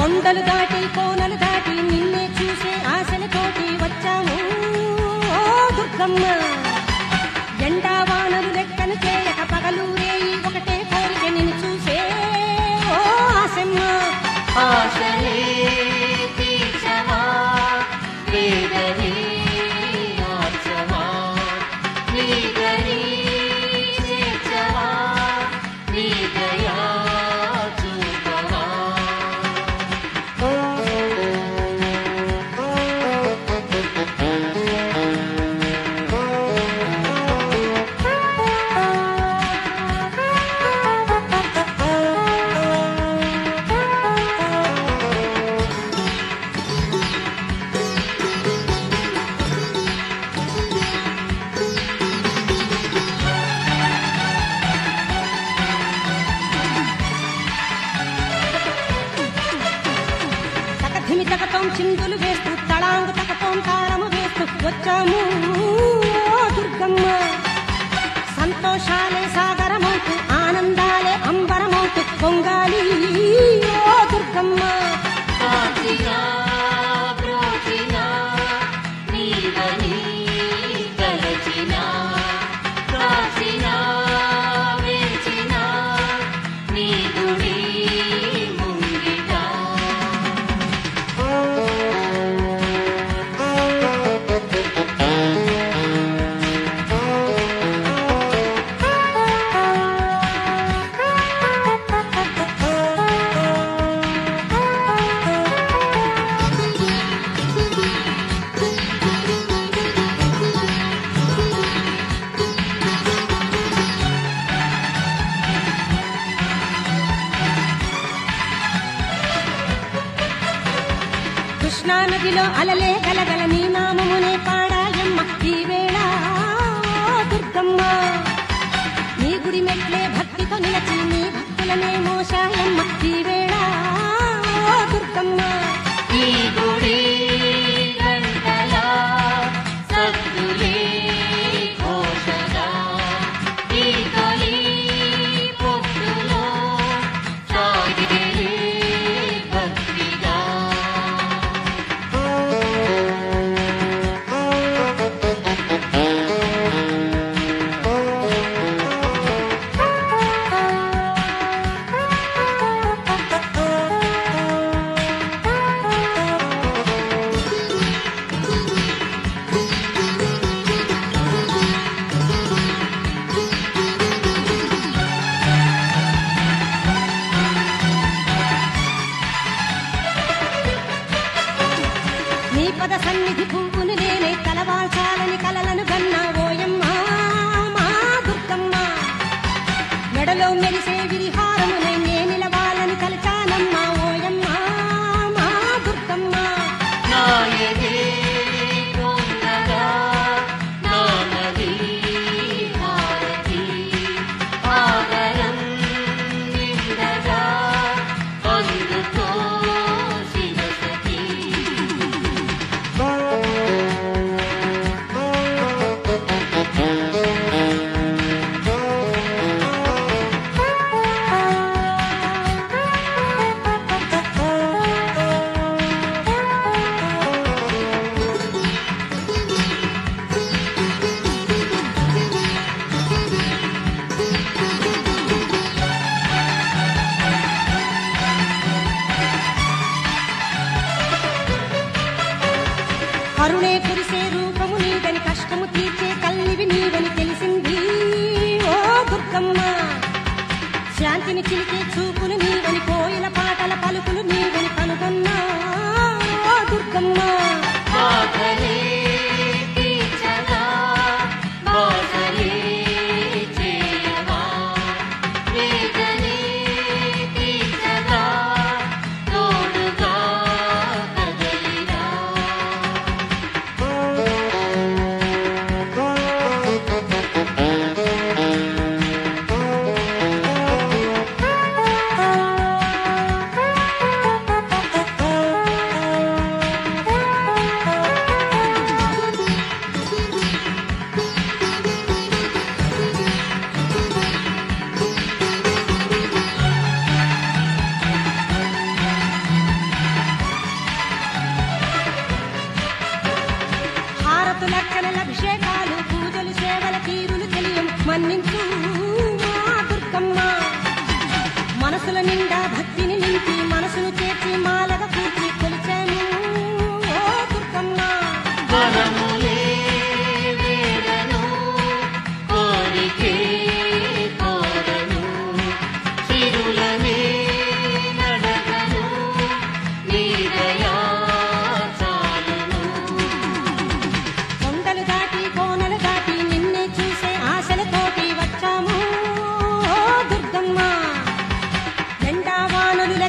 కొండలు దాటి కోనలు దాటి నిన్నే చూసే ఆశలతోటి వచ్చాము ఓ దుర్గమ్మ ఎండా వానలు లెక్కను చేయక పగలు రేయి ఒకటే కోరిక నిన్ను చూసే ఓ ఆశమ్మ ఆశలే తీర్చవా వేదనే మార్చవా నీగని చేర్చవా నీ దయా చూపవా తకధిమి తకటం చిందులు వేస్తూ తళాంగు తకటం తాళము వేస్తూ వచ్చాము ఓ దుర్గమ్మ సంతోషాలే సాగరమవుతూ ఆనందాలే అంబరమవుతూ పొంగాలి ఓ దుర్గమ్మ కాచినా బ్రోచినా నీవని తలచినా కాచినా వేచినా నీ గుడి ముంగిటా కృష్ణా నదిలో అలలే కలగల నీ నామమునే పాడాయమ్మ ఈ వేళ ఓ దుర్గమ్మ నీ గుడి మెట్లే భక్తితో నిలచి నీ భక్తులనే మోసాయమ్మ ఈ వేళ ఓ దుర్గమ్మ ఈ గుడి గంటలా సద్దులే ఘోషగా ఈ తొలి పొట్టులో సాగిలే భక్తిగా నీ పద సన్నిధి పువ్వును నేనే తలవాల్చాలని కలలను గన్నా ఓయమ్మ మా దుర్గమ్మ మెడలో మెరిసే విరిహారమునై నే నిలవాలని తలచానమ్మ ఓయమ్మ మా దుర్గమ్మ నాయనే కొండగా నామది హారతి ఆదరం నిండగా అందుకో శివసతి కరుణే కురిసే రూపము నీదని కష్టము తీర్చే కల్లివి నీవని తెలిసింది ఓ దుర్గమ్మ శాంతిని చిలికే చూపులు నీవని కోయిల పాటల పలుకులు నీవని కనుగొన్నా ఓ దుర్గమ్మ బాధలే తీర్చగా బాధలే చేయవా వేదనే తీర్చగా తోడుగా కదలిరా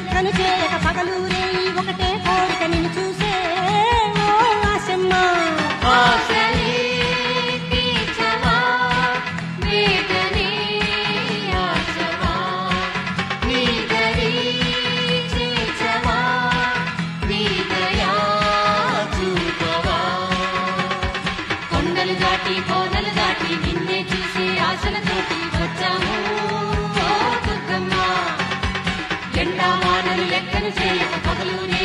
లెక్కను చేయక పగలూరే ఈ ఒకటే కోరిక నిన్ను చూసే ఓ ఆశమ్మ ఆశలే తీర్చవా వేదనే ఆశవా నీ దరి చేర్చవా నీ దయా చూపవా కొండలు దాటి కోనలు దాటి నిన్నే చూసే ఆశలతోటి వచ్చాము ఓ దుర్గమ్మ ఎండా వానలు లెక్కను చేయక పగలు